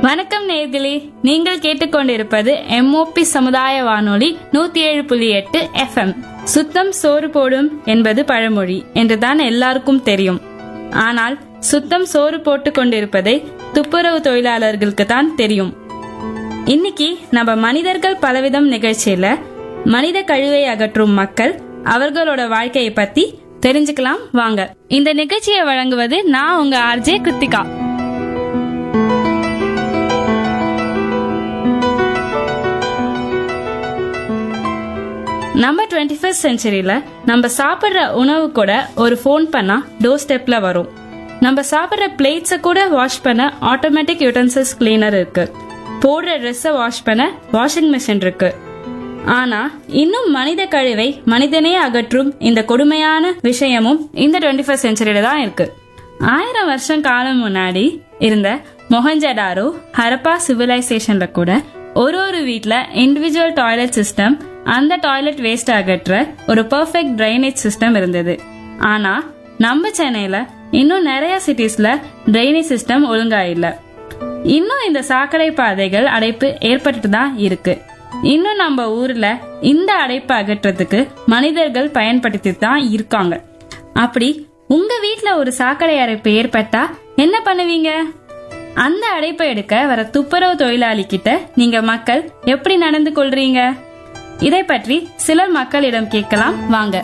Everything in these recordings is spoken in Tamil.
வணக்கம் நேர்களே நீங்கள் கேட்டுக்கொண்டிருப்பது எம்ஓபி சமுதாய வானொலி நூத்தி ஏழு புள்ளி எட்டு எஃப்எம் சுத்தம் சோறு போடும் என்பது பழமொழி என்றுதான் எல்லாருக்கும் தெரியும் ஆனால் சுத்தம் சோறு போட்டு கொண்டிருப்பதை துப்புரவு தொழிலாளர்களுக்கு தான் தெரியும் இன்னைக்கு நம்ம மனிதர்கள் பலவிதம் நிகழ்ச்சியில மனித கழிவை அகற்றும் மக்கள் அவர்களோட வாழ்க்கையை பத்தி தெரிஞ்சுக்கலாம் வாங்க இந்த நிகழ்ச்சியை வழங்குவது நான் உங்க ஆர்ஜே கிருத்திகா நம்ம டுவெண்ட்டி ஃபர்ஸ்ட் செஞ்சுரியில நம்ம சாப்பிட்ற உணவு கூட ஒரு ஃபோன் பண்ணா டோர் ஸ்டெப்ல வரும் நம்ம சாப்பிட்ற பிளேட்ஸை கூட வாஷ் பண்ண ஆட்டோமேட்டிக் யூட்டன்சில்ஸ் கிளீனர் இருக்கு போடுற ட்ரெஸ்ஸை வாஷ் பண்ண வாஷிங் மிஷின் இருக்கு ஆனா இன்னும் மனித கழிவை மனிதனே அகற்றும் இந்த கொடுமையான விஷயமும் இந்த டுவெண்ட்டி ஃபர்ஸ்ட் செஞ்சுரியில தான் இருக்கு ஆயிரம் வருஷம் காலம் முன்னாடி இருந்த மொஹஞ்சடாரோ ஹரப்பா சிவிலைசேஷன்ல கூட ஒரு ஒரு வீட்ல இண்டிவிஜுவல் டாய்லெட் சிஸ்டம் அந்த டாய்லெட் வேஸ்ட் அகற்ற ஒரு பெர்ஃபெக்ட் ட்ரைனேஜ் சிஸ்டம் இருந்தது ஆனா நம்ம சென்னையில இன்னும் நிறைய சிட்டிஸ்ல ட்ரைனேஜ் சிஸ்டம் ஒழுங்கா இல்ல இன்னும் இந்த சாக்கடை பாதைகள் அடைப்பு ஏற்பட்டு தான் இருக்கு இன்னும் நம்ம ஊர்ல இந்த அடைப்பை அகற்றத்துக்கு மனிதர்கள் பயன்படுத்தி தான் இருக்காங்க அப்படி உங்க வீட்ல ஒரு சாக்கடை அடைப்பு ஏற்பட்டா என்ன பண்ணுவீங்க அந்த அடைப்பை எடுக்க வர துப்புரவு தொழிலாளி கிட்ட நீங்க மக்கள் எப்படி நடந்து கொள்றீங்க இதை பற்றி சிலர் மக்களிடம் கேட்கலாம் வாங்க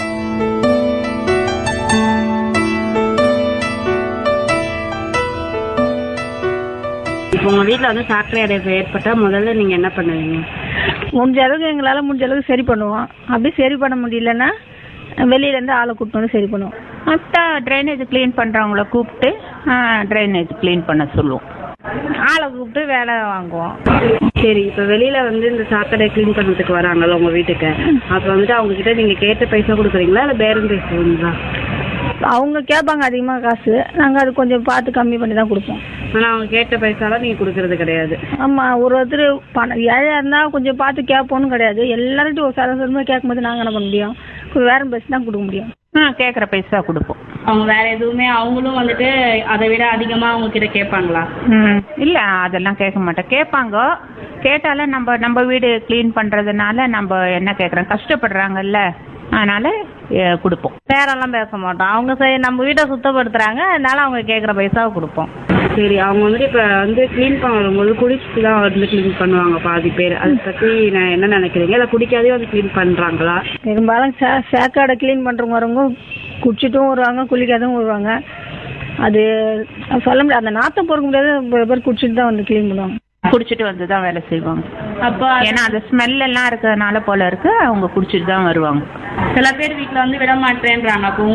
இப்போ உங்க வீட்ல வந்து சாக்கடை அடைப்பு ஏற்பட்டா முதல்ல நீங்க என்ன பண்ணுவீங்க முடிஞ்ச அளவுக்கு எங்களால் முடிஞ்ச அளவுக்கு சரி பண்ணுவோம் அப்படி சரி பண்ண முடியலன்னா வெளியிலேருந்து ஆளை கூப்பிட்டு வந்து சரி பண்ணுவோம் மொத்தம் ட்ரைனேஜ் க்ளீன் பண்ணுறவங்கள கூப்பிட்டு ட்ரைனேஜ் க்ளீன் பண்ண சொல்லுவோம் ஆளை கூப்பிட்டு வேலை வாங்குவோம் சரி இப்போ வெளியில வந்து இந்த சாக்கடை க்ளீன் பண்ணதுக்கு வராங்கல்ல உங்க வீட்டுக்கு அப்ப வந்துட்டு அவங்க கிட்ட நீங்க கேட்ட பைசா கொடுக்குறீங்களா இல்ல பேரம் பேசுவீங்களா அவங்க கேட்பாங்க அதிகமாக காசு நாங்கள் அது கொஞ்சம் பார்த்து கம்மி பண்ணி தான் கொடுப்போம் ஆனா அவங்க கேட்ட பைசாலாம் நீங்க கொடுக்கறது கிடையாது ஆமாம் ஒரு ஒருத்தர் பணம் ஏழையாக இருந்தால் கொஞ்சம் பார்த்து கேட்போன்னு கிடையாது எல்லார்ட்டும் ஒரு சரசரமாக கேட்கும்போது நாங்கள் என்ன பண்ண முடியும் வேற பஸ் தான் கொடுக்க முடியும் ஆ கேட்குற பைசா கொடுப்போம் அவங்க வேற எதுவுமே அவங்களும் வந்துட்டு அதை விட அதிகமா அவங்க கிட்ட கேட்பாங்களா ம் இல்லை அதெல்லாம் கேட்க மாட்டோம் கேட்பாங்க கேட்டாலும் நம்ம நம்ம வீடு க்ளீன் பண்ணுறதுனால நம்ம என்ன கேட்குறோம் கஷ்டப்படுறாங்கல்ல அதனால எ, கொடுப்போம் பேரெல்லாம் பேச மாட்டோம் அவங்க சரி நம்ம வீட்டை சுத்தப்படுத்துறாங்க அதனால அவங்க கேட்குற பைசாவை கொடுப்போம் சரி அவங்க வந்துட்டு இப்ப வந்து க்ளீன் பண்ணும்போது குடிச்சிட்டு தான் வந்து க்ளீன் பண்ணுவாங்க பாதி பேர் அதை பத்தி நான் என்ன நினைக்கிறீங்க இல்ல குடிக்காதே வந்து க்ளீன் பண்றாங்களா பெரும்பாலும் சே சேக்காடை க்ளீன் பண்ணுறவங்க வரவங்க குடிச்சிட்டும் வருவாங்க குளிக்காதும் வருவாங்க அது சொல்ல முடியாது அந்த நாத்தம் பொறுக்க முடியாது சில பேர் குடிச்சிட்டு தான் வந்து க்ளீன் பண்ணுவாங்க குடிச்சிட்டு வந்து தான் வேலை செய்வாங்க அப்போ ஏன்னா அந்த ஸ்மெல் எல்லாம் இருக்கிறதுனால போல இருக்கு அவங்க குடிச்சிட்டு தான் வருவாங்க சில பேர் வீட்ல வந்து விட மாட்டேன்றாங்க அப்போ